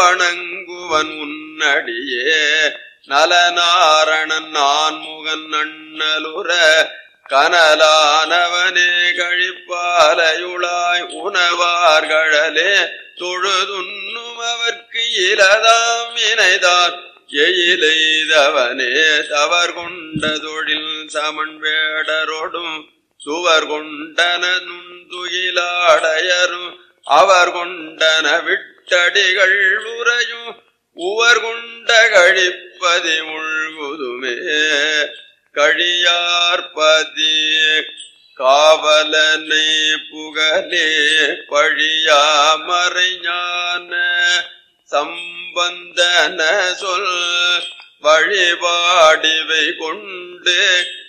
வணங்குவன் உன்னடியே நலநாரணன் நான்முகன் அண்ணலுற கனலானவனே கழிப்பாலையுளாய் உணவார்களே தொழுதுண்ணும் அவர்க்கு இலதாம் இணைதான் எயிலெய்தவனே தவர் கொண்ட தொழில் சமன் வேடரோடும் சுவர் கொண்டன நுண்துயிலாடையரும் அவர் கொண்டன விட்டடிகள் உறையும் உவர் கொண்ட கழிப்பதி முழுவதுமே கழியார்பதி காவலனை புகழே பழியாமறை ஞான சம்பந்தன சொல் வழிபாடிவை கொண்டு